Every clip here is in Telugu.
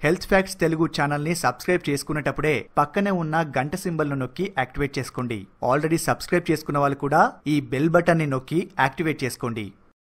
హెల్త్ ఫ్యాక్ట్స్ తెలుగు ఛానల్ని సబ్స్క్రైబ్ చేసుకునేటప్పుడే పక్కనే ఉన్న గంట సింబల్ను నొక్కి యాక్టివేట్ చేసుకోండి ఆల్రెడీ సబ్స్క్రైబ్ చేసుకున్న వాళ్ళు కూడా ఈ బెల్ బటన్ని నొక్కి యాక్టివేట్ చేసుకోండి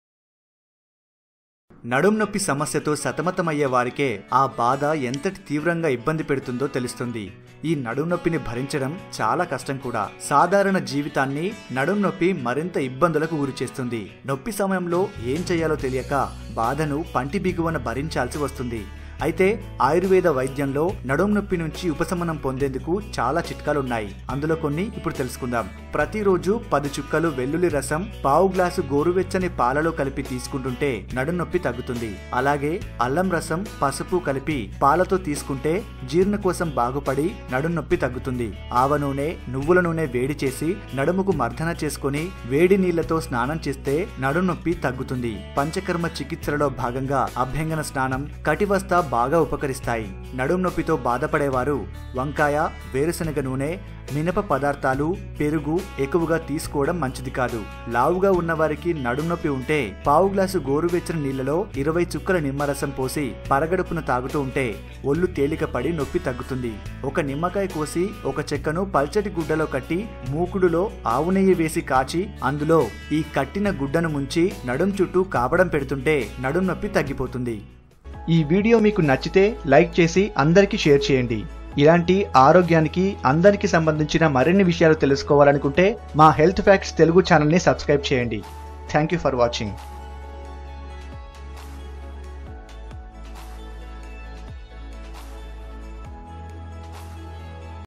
నడుం నొప్పి సమస్యతో సతమతమయ్యే వారికే ఆ బాధ ఎంతటి తీవ్రంగా ఇబ్బంది పెడుతుందో తెలుస్తుంది ఈ నడుం నొప్పిని భరించడం చాలా కష్టం కూడా సాధారణ జీవితాన్ని నడుం నొప్పి మరింత ఇబ్బందులకు గురిచేస్తుంది నొప్పి సమయంలో ఏం చేయాలో తెలియక బాధను పంటి బిగువన భరించాల్సి వస్తుంది అయితే ఆయుర్వేద వైద్యంలో నడుం నొప్పి నుంచి ఉపశమనం పొందేందుకు చాలా చిట్కాలున్నాయి అందులో కొన్ని ఇప్పుడు తెలుసుకుందాం ప్రతిరోజు పది చుక్కలు వెల్లుల్లి రసం పావు గ్లాసు గోరువెచ్చని పాలలో కలిపి తీసుకుంటుంటే నడుం నొప్పి తగ్గుతుంది అలాగే అల్లం రసం పసుపు కలిపి పాలతో తీసుకుంటే జీర్ణకోశం బాగుపడి నడుం నొప్పి తగ్గుతుంది ఆవ నూనె నువ్వుల నూనె వేడి చేసి నడుముకు మర్దన చేసుకుని వేడి నీళ్లతో స్నానం చేస్తే నడుం నొప్పి తగ్గుతుంది పంచకర్మ చికిత్సలలో భాగంగా అభ్యంగన స్నానం కటివస్త బాగా ఉపకరిస్తాయి నడుం నొప్పితో బాధపడేవారు వంకాయ వేరుశనగ నూనె మినప పదార్థాలు పెరుగు ఎక్కువగా తీసుకోవడం మంచిది కాదు లావుగా ఉన్నవారికి నడుం నొప్పి ఉంటే పావు గ్లాసు గోరువెచ్చని నీళ్లలో ఇరవై చుక్కల నిమ్మరసం పోసి పరగడుపున తాగుతూ ఉంటే ఒళ్ళు తేలిక పడి నొప్పి తగ్గుతుంది ఒక నిమ్మకాయ కోసి ఒక చెక్కను పల్చటి గుడ్డలో కట్టి మూకుడులో ఆవు నెయ్యి వేసి కాచి అందులో ఈ కట్టిన గుడ్డను ముంచి నడుం చుట్టూ కాపడం పెడుతుంటే నడుం నొప్పి తగ్గిపోతుంది ఈ వీడియో మీకు నచ్చితే లైక్ చేసి అందరికీ షేర్ చేయండి ఇలాంటి ఆరోగ్యానికి అందరికి సంబంధించిన మరిన్ని విషయాలు తెలుసుకోవాలనుకుంటే మా హెల్త్ ఫ్యాక్ట్స్ తెలుగు ఛానల్ని సబ్స్క్రైబ్ చేయండి థ్యాంక్ యూ ఫర్ వాచింగ్